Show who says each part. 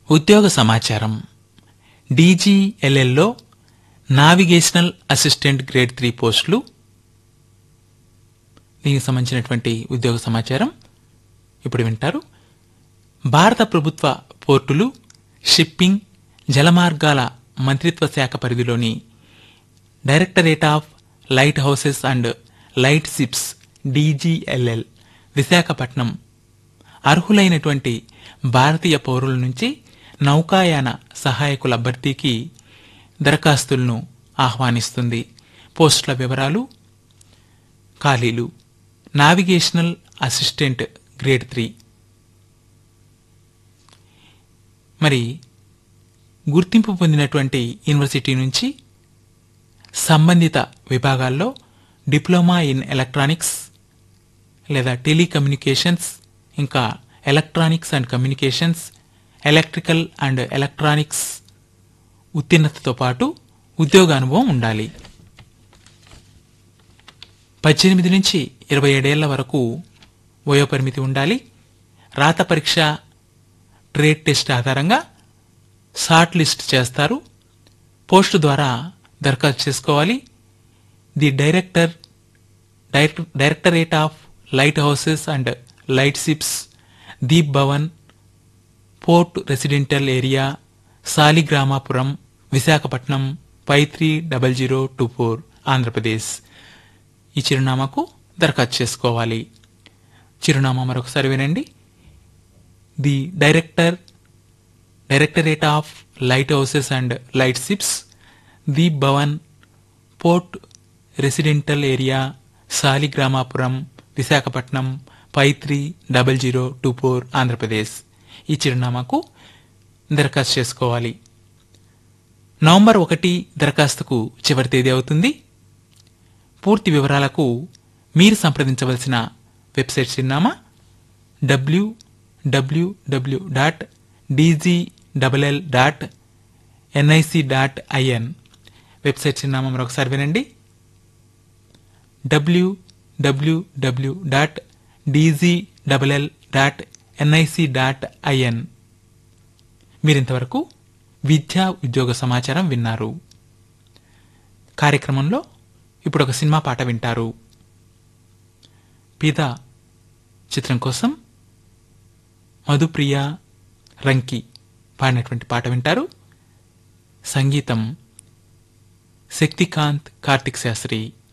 Speaker 1: ఉద్యోగ సమాచారం డీజీఎల్ఎల్లో నావిగేషనల్ అసిస్టెంట్ గ్రేడ్ త్రీ పోస్టులు దీనికి సంబంధించినటువంటి ఉద్యోగ సమాచారం ఇప్పుడు వింటారు భారత ప్రభుత్వ పోర్టులు షిప్పింగ్ జలమార్గాల మంత్రిత్వ శాఖ పరిధిలోని directorate of light houses and light ships DGLL Visakhapatnam అర్హులైనటువంటి భారతీయ పౌరుల నుంచి నౌకాయాన సహాయకుల భర్తీకి దరఖాస్తులను ఆహ్వానిస్తుంది పోస్టుల వివరాలు ఖాళీలు నావిగేషనల్ అసిస్టెంట్ గ్రేడ్ త్రీ మరి గుర్తింపు పొందినటువంటి యూనివర్సిటీ నుంచి సంబంధిత విభాగాల్లో డిప్లొమా ఇన్ ఎలక్ట్రానిక్స్ లేదా టెలికమ్యూనికేషన్స్ ఇంకా electronics and communications electrical and electronics ఉత్తీర్ణతతో పాటు ఉద్యోగ అనుభవం ఉండాలి పద్దెనిమిది నుంచి ఇరవై ఏడేళ్ల వరకు వయోపరిమితి ఉండాలి రాత పరీక్ష ట్రేడ్ టెస్ట్ ఆధారంగా షార్ట్ లిస్ట్ చేస్తారు పోస్టు ద్వారా దరఖాస్తు చేసుకోవాలి the director director directorate of light houses and light ships Deep Bhavan port residential area Saligramapuram Visakhapatnam five three double zero two four Andhra Pradesh ఈ చిరునామాకు దరఖాస్తు చేసుకోవాలి చిరునామా మరొకసారి వినండి the director directorate of light houses and light ships Deep Bhavan port residential area Saligramapuram Visakhapatnam five three double zero two four Andhra Pradesh ఈ చిరునామాకు దరఖాస్తు చేసుకోవాలి నవంబర్ ఒకటి దరఖాస్తుకు చివరి తేదీ అవుతుంది పూర్తి వివరాలకు మీరు సంప్రదించవలసిన వెబ్సైట్ చిరునామా W WWW dot DGWL dot NIC dot IN website చిరునామా మరొకసారి వినండి WWW dot DGWL dot NIC dot IN మీరింతవరకు విద్యా ఉద్యోగ సమాచారం విన్నారు కార్యక్రమంలో ఇప్పుడు ఒక సినిమా పాట వింటారు పిద చిత్రం కోసం మధుప్రియ రంకి పాడినటువంటి పాట వింటారు సంగీతం శక్తికాంత్ కార్తిక్ శాస్త్రి